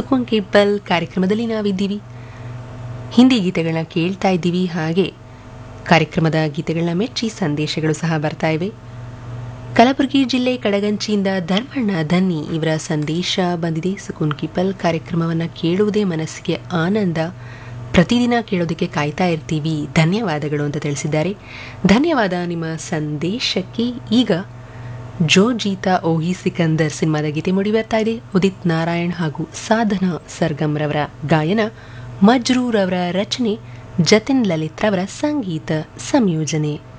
ಸುಕುನ್ cable ಕಾರ್ಯಕ್ರಮದಲ್ಲಿ ನಾವಿದ್ದೀವಿ ಹಿಂದಿ ಗೀತೆಗಳನ್ನ ಕೇಳ್ತಾ ಇದ್ದೀವಿ ಹಾಗೆ ಕಾರ್ಯಕ್ರಮದ ಗೀತೆಗಳನ್ನ ಮೆಚ್ಚಿ ಸಂದೇಶಗಳು ಸಹ ಬರ್ತಾ ಇವೆ ಕಲಬುರಗಿ ಜಿಲ್ಲೆ ಕಡಗಂಚಿಯಿಂದ ಧರ್ಮಣ್ಣ ಧನ್ನಿ ಇವರ ಸಂದೇಶ ಬಂದಿದೆ ಸುಕುನ್ ಕಿಪಲ್ ಕಾರ್ಯಕ್ರಮವನ್ನು ಕೇಳುವುದೇ ಮನಸ್ಸಿಗೆ ಆನಂದ ಪ್ರತಿದಿನ ಕೇಳೋದಕ್ಕೆ ಕಾಯ್ತಾ ಇರ್ತೀವಿ ಧನ್ಯವಾದಗಳು ಅಂತ ತಿಳಿಸಿದ್ದಾರೆ ಧನ್ಯವಾದ ನಿಮ್ಮ ಸಂದೇಶಕ್ಕೆ ಈಗ ಜೋ ಜೀತಾ ಓಹಿ ಸಿಕಂದರ್ ಸಿನಿಮಾದ ಗೀತೆ ಮೂಡಿ ಬರ್ತಾ ಇದೆ ಉದಿತ್ ನಾರಾಯಣ್ ಹಾಗೂ ಸಾಧನಾ ಸರ್ಗಮ್ ರವರ ಗಾಯನ ಮಜ್ರೂರ್ ಅವರ ರಚನೆ ಜತಿನ್ ಲಲಿತ್ ರವರ ಸಂಗೀತ ಸಂಯೋಜನೆ